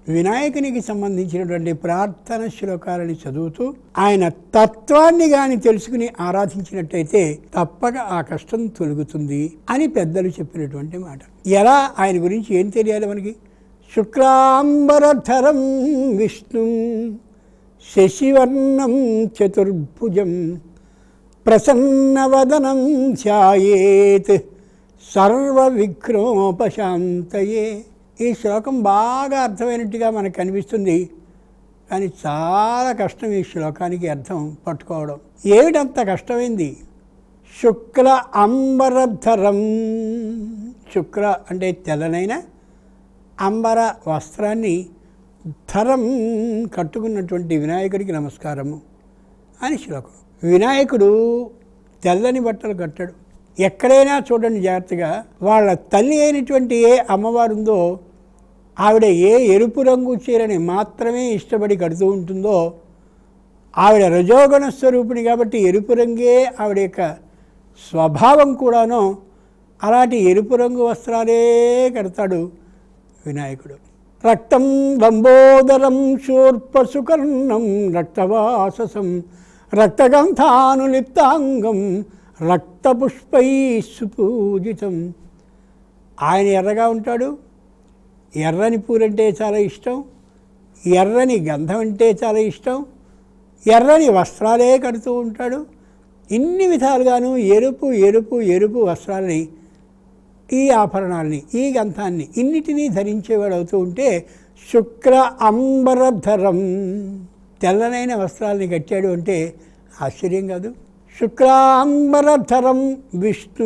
వినాయకునికి సంబంధించినటువంటి ప్రార్థన శ్లోకాలని చదువుతూ ఆయన తత్వాన్ని గాని తెలుసుకుని ఆరాధించినట్టయితే తప్పక ఆ కష్టం తొలుగుతుంది అని పెద్దలు చెప్పినటువంటి మాట ఎలా ఆయన గురించి ఏం తెలియాలి మనకి శుక్లాంబరధరం విష్ణు శశివర్ణం చతుర్భుజం ప్రసన్నవదనం ధ్యాయేత్ సర్వవిఘ్నోపశాంతయే ఈ శ్లోకం బాగా అర్థమైనట్టుగా మనకు కనిపిస్తుంది కానీ చాలా కష్టం ఈ శ్లోకానికి అర్థం పట్టుకోవడం ఏమిటంత కష్టమైంది శుక్ల అంబరధరం శుక్ల అంటే తెల్లనైన అంబర వస్త్రాన్ని ధరం కట్టుకున్నటువంటి వినాయకుడికి నమస్కారము అని శ్లోకం వినాయకుడు తెల్లని బట్టలు కట్టాడు ఎక్కడైనా చూడండి జాగ్రత్తగా వాళ్ళ తల్లి అయినటువంటి ఏ అమ్మవారు ఉందో ఆవిడ ఏ ఎరుపు రంగు చీరని మాత్రమే ఇష్టపడి కడుతూ ఉంటుందో ఆవిడ రజోగుణ స్వరూపిణి కాబట్టి ఎరుపు రంగే ఆవిడ యొక్క స్వభావం కూడాను అలాంటి ఎరుపు రంగు వస్త్రాలే కడతాడు వినాయకుడు రక్తం లంబోదరం శూర్పసుకర్ణం రక్తవాససం రక్తగంధానులిప్తాంగం రక్తపుష్పై సుపూజితం ఆయన ఎర్రగా ఉంటాడు ఎర్రని పూలంటే చాలా ఇష్టం ఎర్రని గంధం అంటే చాలా ఇష్టం ఎర్రని వస్త్రాలే కడుతూ ఉంటాడు ఇన్ని విధాలుగాను ఎరుపు ఎరుపు ఎరుపు వస్త్రాలని ఈ ఆభరణాలని ఈ గంధాన్ని ఇన్నిటినీ ధరించేవాడు అవుతూ ఉంటే శుక్ర అంబరధరం తెల్లనైన వస్త్రాలని కట్టాడు అంటే ఆశ్చర్యం కాదు శుక్లాంబరధరం విష్ణు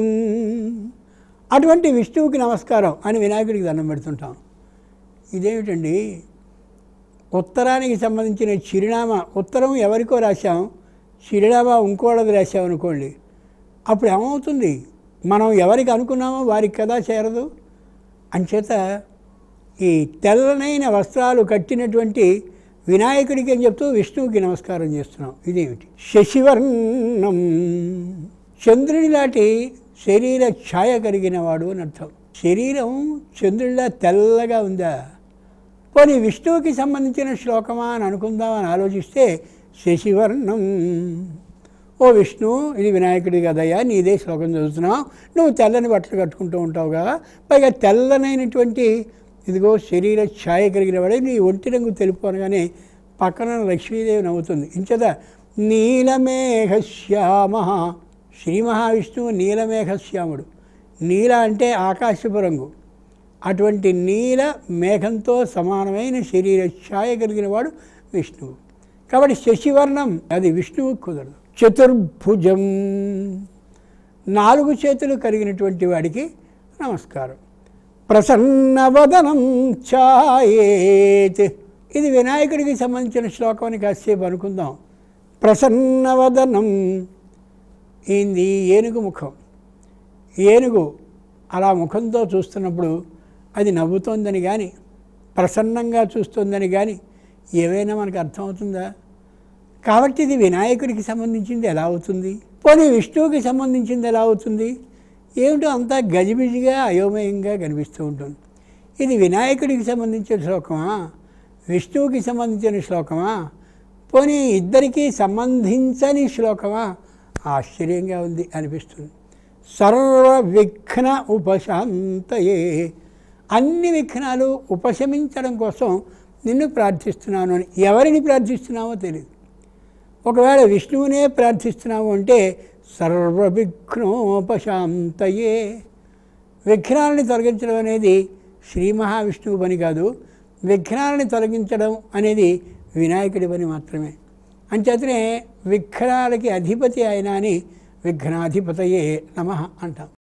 అటువంటి విష్ణువుకి నమస్కారం అని వినాయకుడికి దండం పెడుతుంటాం ఇదేమిటండి ఉత్తరానికి సంబంధించిన చిరునామా ఉత్తరం ఎవరికో రాశాం చిరునామా ఇంకోళ్ళది రాశాం అనుకోండి అప్పుడు ఏమవుతుంది మనం ఎవరికి అనుకున్నామో వారికి కదా చేరదు అంచేత ఈ తెల్లనైన వస్త్రాలు కట్టినటువంటి వినాయకుడికి అని చెప్తూ విష్ణువుకి నమస్కారం చేస్తున్నాం ఇదేమిటి శశివర్ణం చంద్రుని లాంటి శరీర ఛాయ కలిగిన వాడు అని అర్థం శరీరం చంద్రుడిలా తెల్లగా ఉందా పోనీ విష్ణువుకి సంబంధించిన శ్లోకమా అని అనుకుందామని ఆలోచిస్తే శశివర్ణం ఓ విష్ణు ఇది వినాయకుడి కదయ్యా నీదే శ్లోకం చదువుతున్నావు నువ్వు తెల్లని బట్టలు కట్టుకుంటూ ఉంటావు కదా పైగా తెల్లనైనటువంటి ఇదిగో శరీర ఛాయ కలిగిన వాడే నీ ఒంటి రంగు తెలుపు అనగానే పక్కన లక్ష్మీదేవి నవ్వుతుంది ఇంచద నీలమేఘశ్యామ శ్రీ మహావిష్ణువు నీలమేఘశ్యాముడు నీల అంటే ఆకాశపు రంగు అటువంటి నీల మేఘంతో సమానమైన శరీర ఛాయ కలిగిన వాడు విష్ణువు కాబట్టి శశివర్ణం అది విష్ణువు కుదరదు చతుర్భుజం నాలుగు చేతులు కలిగినటువంటి వాడికి నమస్కారం ప్రసన్నవదనం ఛాయేత్ ఇది వినాయకుడికి సంబంధించిన శ్లోకం అని కాసేపు అనుకుందాం ప్రసన్నవదనం ఏంది ఏనుగు ముఖం ఏనుగు అలా ముఖంతో చూస్తున్నప్పుడు అది నవ్వుతోందని కానీ ప్రసన్నంగా చూస్తోందని కానీ ఏమైనా మనకు అర్థమవుతుందా కాబట్టి ఇది వినాయకుడికి సంబంధించింది ఎలా అవుతుంది పోనీ విష్ణువుకి సంబంధించింది ఎలా అవుతుంది ఏమిటో అంతా గజిబిజిగా అయోమయంగా కనిపిస్తూ ఉంటుంది ఇది వినాయకుడికి సంబంధించిన శ్లోకమా విష్ణువుకి సంబంధించిన శ్లోకమా పోనీ ఇద్దరికీ సంబంధించని శ్లోకమా ఆశ్చర్యంగా ఉంది అనిపిస్తుంది సర్వ విఘ్న ఉపశాంతయే అన్ని విఘ్నాలు ఉపశమించడం కోసం నిన్ను ప్రార్థిస్తున్నాను అని ఎవరిని ప్రార్థిస్తున్నావో తెలియదు ఒకవేళ విష్ణువునే ప్రార్థిస్తున్నావు అంటే సర్వ విఘ్నోపశాంతయే విఘ్నాలని తొలగించడం అనేది శ్రీ మహావిష్ణువు పని కాదు విఘ్నాలని తొలగించడం అనేది వినాయకుడి పని మాత్రమే అంచేతనే విఘ్నాలకి అధిపతి ఆయన అని విఘ్నాధిపతయే నమ అంటాం